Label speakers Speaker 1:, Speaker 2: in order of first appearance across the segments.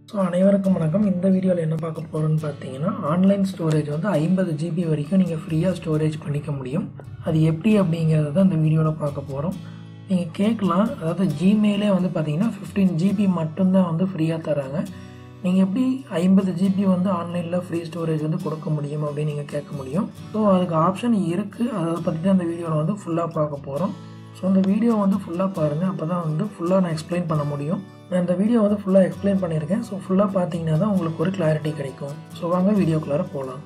Speaker 1: so அனைவருக்கும் வணக்கம் இந்த வீடியோவில் என்ன பார்க்க போகிறோன்னு பார்த்தீங்கன்னா ஆன்லைன் ஸ்டோரேஜ் வந்து ஐம்பது ஜிபி வரைக்கும் நீங்கள் ஃப்ரீயாக ஸ்டோரேஜ் பண்ணிக்க முடியும் அது எப்படி அப்படிங்கிறத தான் இந்த வீடியோவில் பார்க்க போகிறோம் நீங்கள் கேட்கலாம் அதாவது ஜிமெயிலே வந்து பார்த்தீங்கன்னா ஃபிஃப்டீன் ஜிபி மட்டும்தான் வந்து ஃப்ரீயாக தராங்க நீங்கள் எப்படி ஐம்பது ஜிபி வந்து ஆன்லைனில் ஃப்ரீ ஸ்டோரேஜ் வந்து கொடுக்க முடியும் அப்படின்னு நீங்கள் கேட்க முடியும் ஸோ அதுக்கு ஆப்ஷன் இருக்குது அதை பற்றி தான் இந்த வீடியோவில் வந்து ஃபுல்லாக பார்க்க போகிறோம் ஸோ இந்த வீடியோ வந்து ஃபுல்லாக பாருங்கள் அப்போ தான் வந்து ஃபுல்லாக நான் எக்ஸ்பிளைன் பண்ண முடியும் நான் இந்த வீடியோ வந்து ஃபுல்லாக எக்ஸ்பிளைன் பண்ணியிருக்கேன் ஸோ ஃபுல்லாக பார்த்தீங்கன்னா தான் உங்களுக்கு ஒரு கிளாரிட்டி கிடைக்கும் ஸோ வாங்க வீடியோக்குள்ளார போகலாம்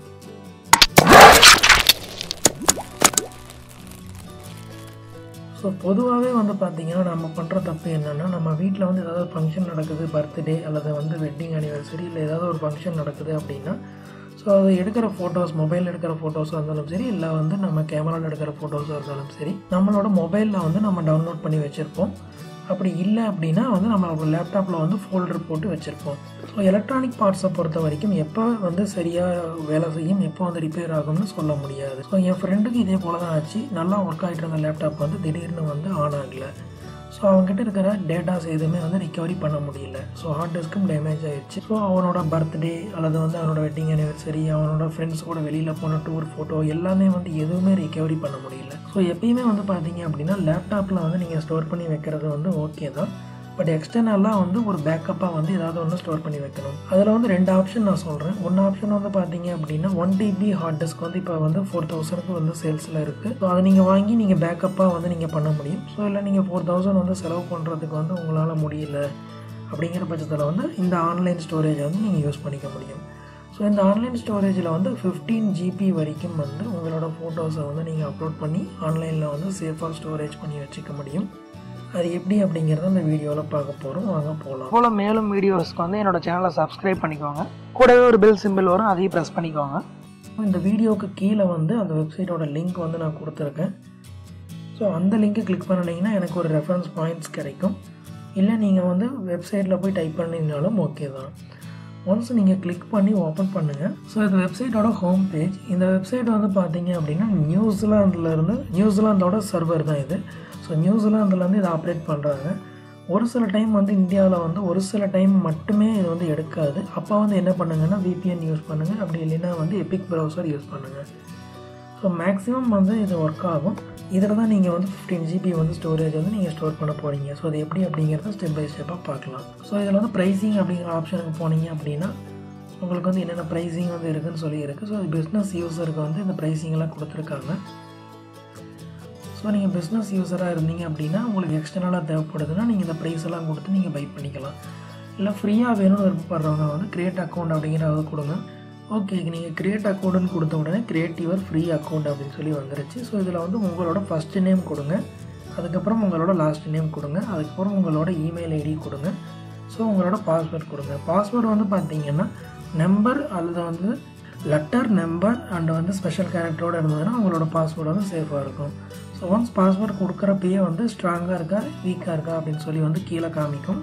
Speaker 1: ஸோ பொதுவாகவே வந்து பார்த்தீங்கன்னா நம்ம பண்ணுற தப்பு என்னென்னா நம்ம வீட்டில் வந்து ஏதாவது ஃபங்க்ஷன் நடக்குது பர்த்டே அல்லது வந்து வெட்டிங் அனிவர்சரி இல்லை ஏதாவது ஒரு ஃபங்க்ஷன் நடக்குது அப்படின்னா ஸோ அது எடுக்கிற ஃபோட்டோஸ் மொபைலில் எடுக்கிற ஃபோட்டோஸாக இருந்தாலும் சரி இல்லை வந்து நம்ம கேமராவில் எடுக்கிற ஃபோட்டோஸாக இருந்தாலும் சரி நம்மளோட மொபைலில் வந்து நம்ம டவுன்லோட் பண்ணி வச்சுருப்போம் அப்படி இல்லை அப்படின்னா வந்து நம்மளோட லேப்டாப்பில் வந்து ஃபோல்டர் போட்டு வச்சுருப்போம் ஸோ எலக்ட்ரானிக் பார்ட்ஸை பொறுத்த வரைக்கும் எப்போ வந்து சரியாக வேலை செய்யும் எப்போ வந்து ரிப்பேர் ஆகும்னு சொல்ல முடியாது ஸோ என் ஃப்ரெண்டுக்கு இதே போல தான் ஆச்சு நல்லா ஒர்க் ஆகிட்டு இருந்த லேப்டாப் வந்து திடீர்னு வந்து ஆன் ஆகலை ஸோ அவங்ககிட்ட இருக்கிற டேட்டாஸ் எதுவுமே வந்து ரிகவரி பண்ண முடியல ஸோ ஹார்ட் டிஸ்க்கும் டேமேஜ் ஆயிடுச்சு ஸோ அவனோட பர்த்டே அல்லது வந்து அவனோட வெட்டிங் அனிவர்சரி அவனோட ஃப்ரெண்ட்ஸ் கூட வெளியில் போன டூர் ஃபோட்டோ எல்லாமே வந்து எதுவுமே ரிகவரி பண்ண முடியல ஸோ எப்பயுமே வந்து பார்த்தீங்க அப்படின்னா லேப்டாப்பில் வந்து நீங்கள் ஸ்டோர் பண்ணி வைக்கிறது வந்து ஓகே தான் பட் எக்ஸ்டர்னலாக வந்து ஒரு பேக்கப்பாக வந்து ஏதாவது ஒன்று ஸ்டோர் பண்ணி வைக்கணும் அதில் வந்து ரெண்டு ஆப்ஷன் நான் சொல்கிறேன் ஒன்று ஆப்ஷன் வந்து பார்த்தீங்க அப்படின்னா ஒன் டிபி ஹார்ட் டிஸ்க் வந்து இப்போ வந்து ஃபோர் தௌசண்ட்க்கு வந்து சேல்ஸில் இருக்குது ஸோ அதை நீங்கள் வாங்கி நீங்கள் பேக்கப்பாக வந்து நீங்கள் பண்ண முடியும் ஸோ இல்லை நீங்கள் ஃபோர் தௌசண்ட் வந்து செலவு பண்ணுறதுக்கு வந்து உங்களால் முடியல அப்படிங்கிற பட்சத்தில் வந்து இந்த ஆன்லைன் ஸ்டோரேஜை வந்து நீங்கள் யூஸ் பண்ணிக்க முடியும் ஸோ இந்த ஆன்லைன் ஸ்டோரேஜில் வந்து ஃபிஃப்டீன் ஜிபி வரைக்கும் வந்து உங்களோட ஃபோட்டோஸை வந்து நீங்கள் அப்லோட் பண்ணி ஆன்லைனில் வந்து சேஃபாக ஸ்டோரேஜ் பண்ணி வச்சுக்க முடியும் அது எப்படி அப்படிங்கிறத இந்த வீடியோவில் பார்க்க போகிறோம் வாங்க போகலாம்
Speaker 2: போல் மேலும் வீடியோஸ்க்கு வந்து என்னோட சேனலை சப்ஸ்கிரைப் பண்ணிக்கோங்க கூடவே ஒரு பெல் சிம்பிள் வரும் அதையும் ப்ரெஸ் பண்ணிக்கோங்க
Speaker 1: இந்த வீடியோவுக்கு கீழே வந்து அந்த வெப்சைட்டோட லிங்க் வந்து நான் கொடுத்துருக்கேன் ஸோ அந்த லிங்க்கை கிளிக் பண்ணிங்கன்னா எனக்கு ஒரு ரெஃபரன்ஸ் பாயிண்ட்ஸ் கிடைக்கும் இல்லை நீங்கள் வந்து வெப்சைட்டில் போய் டைப் பண்ணிங்கனாலும் ஓகே தான் ஒன்ஸ் நீங்கள் கிளிக் பண்ணி ஓப்பன் பண்ணுங்கள் ஸோ இது வெப்சைட்டோட ஹோம் பேஜ் இந்த வெப்சைட் வந்து பார்த்தீங்க அப்படின்னா நியூசிலாந்துலேருந்து நியூசிலாந்தோட சர்வர் தான் இது ஸோ நியூசிலாந்துலேருந்து இதை ஆப்ரேட் பண்ணுறாங்க ஒரு சில டைம் வந்து இந்தியாவில் வந்து ஒரு சில டைம் மட்டுமே இது வந்து எடுக்காது அப்போ வந்து என்ன பண்ணுங்கன்னா விபிஎன் யூஸ் பண்ணுங்கள் அப்படி இல்லைன்னா வந்து எபிக் ப்ரௌசர் யூஸ் பண்ணுங்கள் ஸோ மேக்ஸிமம் வந்து இது ஒர்க் ஆகும் இதில் தான் நீங்கள் வந்து ஃபிஃப்டீன் ஜிபி வந்து ஸ்டோரேஜ் வந்து நீங்கள் ஸ்டோர் பண்ண போகிறீங்க ஸோ அது எப்படி அப்படிங்கிறத ஸ்டெப் பை ஸ்டெப்பாக பார்க்கலாம் ஸோ இதில் வந்து ப்ரைஸிங் அப்படிங்கிற ஆப்ஷனுக்கு போனீங்க அப்படின்னா உங்களுக்கு வந்து என்னென்ன ப்ரைஸிங் வந்து இருக்குதுன்னு சொல்லி இருக்குது ஸோ பிஸ்னஸ் யூஸருக்கு வந்து இந்த ப்ரைஸிங்கெல்லாம் கொடுத்துருக்காங்க ஸோ நீங்கள் பிஸ்னஸ் யூஸராக இருந்தீங்க அப்படின்னா உங்களுக்கு எக்ஸ்டர்னலாக தேவைப்படுதுன்னா நீங்கள் இந்த ப்ரைஸ் எல்லாம் கொடுத்து நீங்கள் பை பண்ணிக்கலாம் இல்லை ஃப்ரீயாக வேணும்னு விருப்பப்படுறவங்க வந்து கிரியேட் அக்கௌண்ட் அப்படிங்கிறத கொடுங்க ஓகே நீங்கள் கிரியேட் அக்கௌண்ட்னு கொடுத்த உடனே கிரியேட் யுவர் ஃப்ரீ அக்கௌண்ட் அப்படின்னு சொல்லி வந்துருச்சு ஸோ இதில் வந்து உங்களோட ஃபஸ்ட்டு நேம் கொடுங்க அதுக்கப்புறம் உங்களோட லாஸ்ட் நேம் கொடுங்க அதுக்கப்புறம் உங்களோட இமெயில் ஐடி கொடுங்க ஸோ உங்களோட பாஸ்வேர்ட் கொடுங்க பாஸ்வேர்டு வந்து பார்த்தீங்கன்னா நம்பர் அல்லது வந்து லெட்டர் நம்பர் அண்ட் வந்து ஸ்பெஷல் கேரக்டரோடு இருந்ததுன்னா உங்களோட பாஸ்வேர்டு வந்து சேஃபாக இருக்கும் ஸோ ஒன்ஸ் பாஸ்வேர்டு கொடுக்குறப்பயே வந்து ஸ்ட்ராங்காக இருக்கா வீக்காக இருக்கா அப்படின்னு சொல்லி வந்து கீழே காமிக்கும்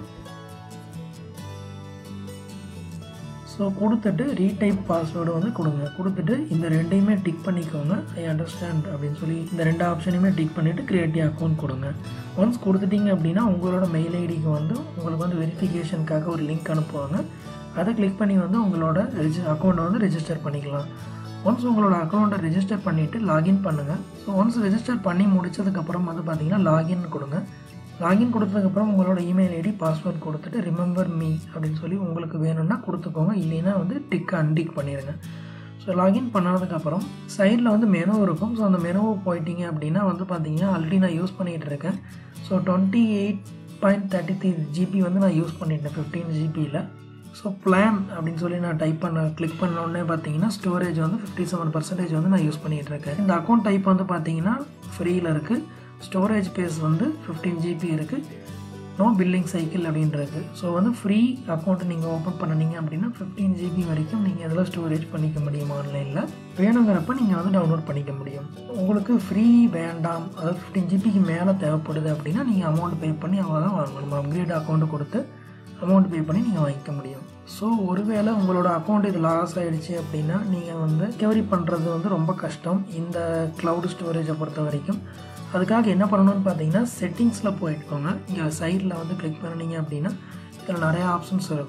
Speaker 1: ஸோ கொடுத்துட்டு ரீடைப் பாஸ்வேர்டு வந்து கொடுங்க கொடுத்துட்டு இந்த ரெண்டையுமே டிக் பண்ணிக்கோங்க ஐ அண்டர்ஸ்டாண்ட் அப்படின்னு சொல்லி இந்த ரெண்டு ஆப்ஷனையுமே டிக் பண்ணிவிட்டு கிரியேட்டிவ் அக்கௌண்ட் கொடுங்க ஒன்ஸ் கொடுத்துட்டீங்க அப்படின்னா உங்களோட மெயில் ஐடிக்கு வந்து உங்களுக்கு வந்து வெரிஃபிகேஷனுக்காக ஒரு லிங்க் அனுப்புவாங்க அதை கிளிக் பண்ணி வந்து உங்களோட ரெஜி அக்கௌண்ட்டை வந்து ரெஜிஸ்டர் பண்ணிக்கலாம் ஒன்ஸ் உங்களோட அக்கௌண்ட்டை ரெஜிஸ்டர் பண்ணிவிட்டு லாகின் பண்ணுங்கள் ஸோ ஒன்ஸ் ரெஜிஸ்டர் பண்ணி முடிச்சதுக்கப்புறம் வந்து பார்த்தீங்கன்னா லாகின் கொடுங்க லாகின் கொடுத்ததுக்கப்புறம் உங்களோட இமெயில் ஐடி பாஸ்வேர்ட் கொடுத்துட்டு ரிமெம்பர் மீ அப்படின்னு சொல்லி உங்களுக்கு வேணும்னா கொடுத்துக்கோங்க இல்லைன்னா வந்து டிக் அன்டிக் பண்ணிடுங்க ஸோ லாகின் பண்ணதுக்கப்புறம் சைடில் வந்து மெனு இருக்கும் ஸோ அந்த மெனுவை போயிட்டீங்க அப்படின்னா வந்து பார்த்தீங்கன்னா ஆல்ரெடி நான் யூஸ் பண்ணிகிட்டு இருக்கேன் so twenty eight point thirty three GB வந்து நான் யூஸ் பண்ணிட்டேன் ஃபிஃப்டீன் ஜிபியில் ஸோ பிளான் அப்படின்னு சொல்லி நான் டைப் பண்ண கிளிக் பண்ண உடனே பார்த்தீங்கன்னா ஸ்டோரேஜ் வந்து ஃபிஃப்டி செவன் பர்சன்டேஜ் வந்து நான் யூஸ் பண்ணிகிட்டு இருக்கேன் இந்த அக்கௌண்ட் டைப் வந்து பார்த்தீங்கன்னா ஃப்ரீயில் இருக்குது ஸ்டோரேஜ் பேஸ் வந்து ஃபிஃப்டீன் ஜிபி இருக்குது நோ பில்லிங் சைக்கிள் அப்படின்றது ஸோ வந்து ஃப்ரீ அக்கௌண்ட் நீங்கள் ஓப்பன் பண்ணினீங்க அப்படின்னா ஃபிஃப்டீன் ஜிபி வரைக்கும் நீங்கள் இதில் ஸ்டோரேஜ் பண்ணிக்க முடியும் ஆன்லைனில் வேணுங்கிறப்ப நீங்கள் வந்து டவுன்லோட் பண்ணிக்க முடியும் உங்களுக்கு ஃப்ரீ வேண்டாம் அதாவது ஃபிஃப்டீன் ஜிபிக்கு மேலே தேவைப்படுது அப்படின்னா நீங்கள் அமௌண்ட் பே பண்ணி அவ்வளோதான் வாங்கணும் அப்கிரேட் அக்கௌண்ட்டு கொடுத்து அமௌண்ட் பே பண்ணி நீங்கள் வாங்கிக்க முடியும் ஸோ ஒருவேளை உங்களோட அக்கௌண்ட் இது லாஸ் ஆகிடுச்சு அப்படின்னா நீங்கள் வந்து ரெக்கவரி பண்ணுறது வந்து ரொம்ப கஷ்டம் இந்த க்ளவுட் ஸ்டோரேஜை பொறுத்த வரைக்கும் அதுக்காக என்ன பண்ணணும்னு பார்த்தீங்கன்னா செட்டிங்ஸில் போயிட்டுக்கோங்க இங்கே சைடில் வந்து கிளிக் பண்ணினீங்க அப்படின்னா இதில் நிறைய ஆப்ஷன்ஸ் இருக்கும்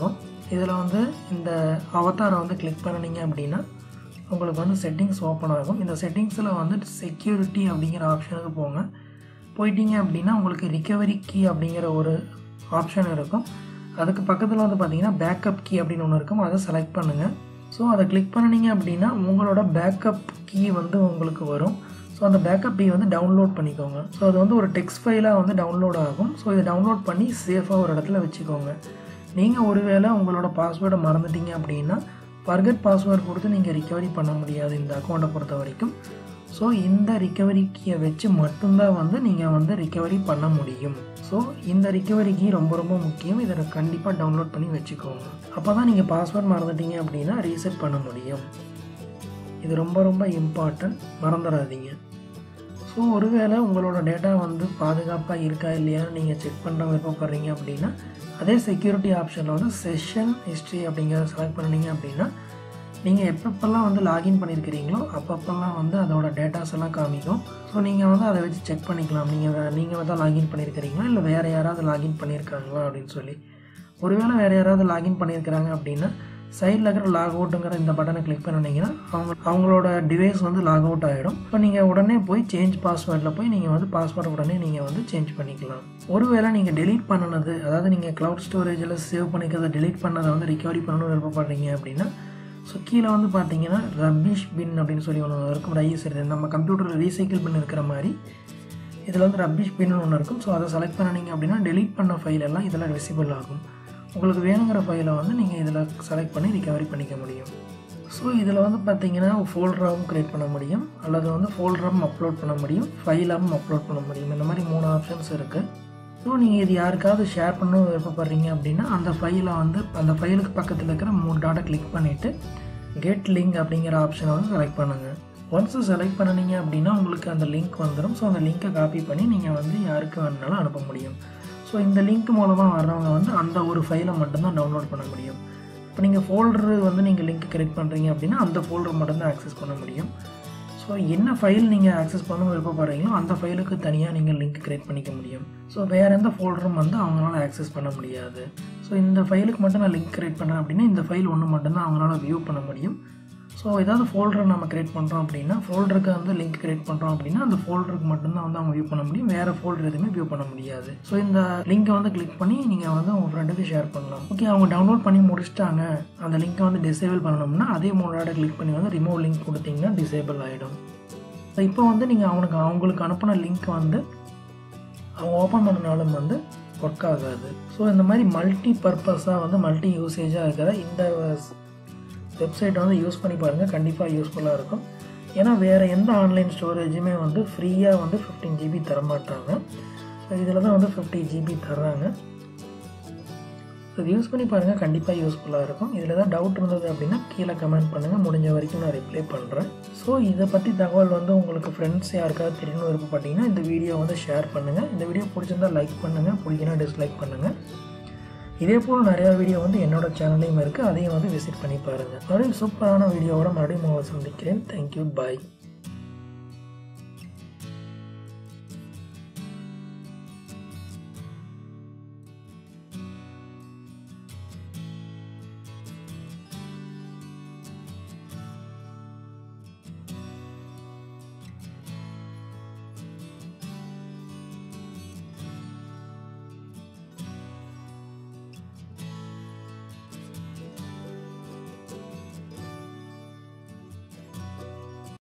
Speaker 1: இதில் வந்து இந்த அவதாரை வந்து கிளிக் பண்ணினீங்க அப்படின்னா உங்களுக்கு வந்து செட்டிங்ஸ் ஓப்பன் ஆகும் இந்த செட்டிங்ஸில் வந்து செக்யூரிட்டி அப்படிங்கிற ஆப்ஷனுக்கு போங்க போயிட்டீங்க அப்படின்னா உங்களுக்கு ரிகவரி கீ அப்படிங்கிற ஒரு ஆப்ஷன் இருக்கும் அதுக்கு பக்கத்தில் வந்து பார்த்தீங்கன்னா பேக்கப் கீ அப்படின்னு ஒன்று இருக்கும் அதை செலக்ட் பண்ணுங்கள் ஸோ அதை கிளிக் பண்ணினீங்க அப்படின்னா உங்களோட பேக்கப் கீ வந்து உங்களுக்கு வரும் ஸோ அந்த பேக்கப் கீ வந்து டவுன்லோட் பண்ணிக்கோங்க ஸோ அது வந்து ஒரு டெக்ஸ்ட் ஃபைலாக வந்து டவுன்லோட் ஆகும் ஸோ இதை டவுன்லோட் பண்ணி சேஃபாக ஒரு இடத்துல வச்சுக்கோங்க நீங்கள் ஒருவேளை உங்களோட பாஸ்வேர்டை மறந்துட்டீங்க அப்படின்னா ஃபர்கட் பாஸ்வேர்டு கொடுத்து நீங்கள் ரிகவரி பண்ண முடியாது இந்த அக்கௌண்ட்டை பொறுத்த வரைக்கும் ஸோ இந்த ரிகவரி கீயை வச்சு மட்டும்தான் வந்து நீங்கள் வந்து ரிகவரி பண்ண முடியும் ஸோ இந்த ரிகவரி கீ ரொம்ப ரொம்ப முக்கியம் இதை கண்டிப்பாக டவுன்லோட் பண்ணி வச்சுக்கோங்க அப்போ தான் நீங்கள் பாஸ்வேர்ட் மறந்துட்டீங்க அப்படின்னா ரீசெட் பண்ண முடியும் இது ரொம்ப ரொம்ப இம்பார்ட்டன்ட் மறந்துடாதீங்க ஸோ ஒருவேளை உங்களோட டேட்டா வந்து பாதுகாப்பாக இருக்கா இல்லையான்னு நீங்கள் செக் பண்ண விருப்பப்படுறீங்க அப்படின்னா அதே செக்யூரிட்டி ஆப்ஷனில் வந்து செஷன் ஹிஸ்ட்ரி அப்படிங்கிறத செலக்ட் பண்ணிங்க அப்படின்னா நீங்கள் எப்பப்பெல்லாம் வந்து லாகின் பண்ணியிருக்கிறீங்களோ அப்பப்பெல்லாம் வந்து அதோட டேட்டாஸ் எல்லாம் காமிக்கும் ஸோ நீங்கள் வந்து அதை வச்சு செக் பண்ணிக்கலாம் நீங்கள் நீங்கள் தான் லாகின் பண்ணியிருக்கிறீங்களா இல்லை வேறு யாராவது லாகின் பண்ணியிருக்காங்களா அப்படின்னு சொல்லி ஒருவேளை வேறு யாராவது லாகின் பண்ணியிருக்கிறாங்க அப்படின்னா சைடில் இருக்கிற லாக் அவுட்டுங்கிற இந்த பட்டனை கிளிக் பண்ணிங்கன்னா அவங்க அவங்களோட டிவைஸ் வந்து லாக் அவுட் ஆகிடும் இப்போ நீங்கள் உடனே போய் சேஞ்ச் பாஸ்வேர்டில் போய் நீங்கள் வந்து பாஸ்வேர்டு உடனே நீங்கள் வந்து சேஞ்ச் பண்ணிக்கலாம் ஒருவேளை நீங்கள் டெலீட் பண்ணினது அதாவது நீங்கள் க்ளவுட் ஸ்டோரேஜில் சேவ் பண்ணிக்கிறத டெலீட் பண்ணதை வந்து ரிகவரி பண்ணணும்னு விருப்பப்படுறீங்க அப்படின்னா ஸோ கீழே வந்து பார்த்தீங்கன்னா ரபிஷ் பின் அப்படின்னு சொல்லி ஒன்று இருக்கும் ரைஸ் நம்ம கம்ப்யூட்டரில் ரீசைக்கிள் பின் இருக்கிற மாதிரி இதில் வந்து ரபிஷ் பின்னு ஒன்று இருக்கும் ஸோ அதை செலக்ட் பண்ணினீங்க அப்படின்னா டெலீட் பண்ண ஃபைல் எல்லாம் இதில் விசிபிள் ஆகும் உங்களுக்கு வேணுங்கிற ஃபைலை வந்து நீங்கள் இதில் செலக்ட் பண்ணி ரிகவரி பண்ணிக்க முடியும் ஸோ இதில் வந்து பார்த்தீங்கன்னா ஃபோல்டராகவும் க்ரியேட் பண்ண முடியும் அல்லது வந்து ஃபோல்டராகவும் அப்லோட் பண்ண முடியும் ஃபைலாகவும் அப்லோட் பண்ண முடியும் இந்த மாதிரி மூணு ஆப்ஷன்ஸ் இருக்குது ஸோ நீங்கள் இது யாருக்காவது ஷேர் பண்ணணும் விருப்பப்படுறீங்க அப்படின்னா அந்த ஃபைலை வந்து அந்த ஃபைலுக்கு பக்கத்தில் இருக்கிற மூணு டாட்டை கிளிக் பண்ணிவிட்டு கெட் லிங்க் அப்படிங்கிற ஆப்ஷனை வந்து செலக்ட் பண்ணுங்கள் ஒன்ஸ் செலக்ட் பண்ணினீங்க அப்படின்னா உங்களுக்கு அந்த லிங்க் வந்துடும் ஸோ அந்த லிங்க்கை காப்பி பண்ணி நீங்கள் வந்து யாருக்கு வேணுனாலும் அனுப்ப முடியும் ஸோ இந்த லிங்க் மூலமாக வர்றவங்க வந்து அந்த ஒரு ஃபைலை மட்டும்தான் டவுன்லோட் பண்ண முடியும் இப்போ நீங்கள் ஃபோல்டரு வந்து நீங்கள் லிங்க் கிரியேட் பண்ணுறீங்க அப்படின்னா அந்த ஃபோல்டர் மட்டும்தான் ஆக்சஸ் பண்ண முடியும் ஸோ என்ன ஃபைல் நீங்கள் ஆக்சஸ் பண்ண விருப்பப்படுறீங்களோ அந்த ஃபைலுக்கு தனியாக நீங்கள் லிங்க் கிரியேட் பண்ணிக்க முடியும் ஸோ வேறு எந்த ஃபோல்டரும் வந்து அவங்களால ஆக்சஸ் பண்ண முடியாது ஸோ இந்த ஃபைலுக்கு மட்டும் நான் லிங்க் கிரியேட் பண்ணுறேன் அப்படின்னா இந்த ஃபைல் ஒன்று மட்டும்தான் அவங்களால வியூ பண்ண முடியும் ஸோ ஏதாவது ஃபோல்டர் நம்ம கிரியேட் பண்ணுறோம் அப்படின்னா ஃபோல்டருக்கு வந்து லிங்க் கிரியேட் பண்ணுறோம் அப்படின்னா அந்த ஃபோல்டருக்கு மட்டும்தான் வந்து அவங்க வியூ பண்ண முடியும் வேறு ஃபோல்டர் எதுவுமே வியூ பண்ண முடியாது ஸோ இந்த லிங்கை வந்து கிளிக் பண்ணி நீங்கள் வந்து உங்கள் ஃப்ரெண்டுக்கு ஷேர் பண்ணலாம் ஓகே அவங்க டவுன்லோட் பண்ணி முடிச்சிட்டாங்க அந்த லிங்க்கை வந்து டிசேபிள் பண்ணணும்னா அதே மூணு டாட்டை கிளிக் பண்ணி வந்து ரிமூவ் லிங்க் கொடுத்தீங்கன்னா டிசேபிள் ஆகிடும் ஸோ இப்போ வந்து நீங்கள் அவனுக்கு அவங்களுக்கு அனுப்பின லிங்க் வந்து அவங்க ஓப்பன் பண்ணனாலும் வந்து ஒர்க் ஆகாது ஸோ இந்த மாதிரி மல்டி பர்பஸாக வந்து மல்டி யூசேஜாக இருக்கிற இந்த வெப்சைட்டை வந்து யூஸ் பண்ணி பாருங்கள் கண்டிப்பாக யூஸ்ஃபுல்லாக இருக்கும் ஏன்னா வேறு எந்த ஆன்லைன் ஸ்டோரேஜுமே வந்து ஃப்ரீயாக வந்து ஃபிஃப்டீன் ஜிபி தரமாட்டாங்க ஸோ இதில் தான் வந்து ஃபிஃப்டி ஜிபி தர்றாங்க ஸோ இது யூஸ் பண்ணி பாருங்கள் கண்டிப்பாக யூஸ்ஃபுல்லாக இருக்கும் இதில் தான் டவுட் இருந்தது அப்படின்னா கீழே கமெண்ட் பண்ணுங்கள் முடிஞ்ச வரைக்கும் நான் ரிப்ளை பண்ணுறேன் ஸோ இதை பற்றி தகவல் வந்து உங்களுக்கு ஃப்ரெண்ட்ஸ் யாருக்காவது தெரியணும் விருப்பப்பட்டீங்கன்னா இந்த வீடியோ வந்து ஷேர் பண்ணுங்கள் இந்த வீடியோ பிடிச்சிருந்தா லைக் பண்ணுங்கள் பிடிக்கனா டிஸ்லைக் பண்ணுங்கள் இதே போல் நிறையா வீடியோ வந்து என்னோட சேனல்லையும் இருக்குது அதையும் வந்து விசிட் பண்ணி பாருங்கள் மறுபடியும் சூப்பரான வீடியோவோட மறுபடியும் உங்களை சந்திக்கிறேன் தேங்க்யூ பாய்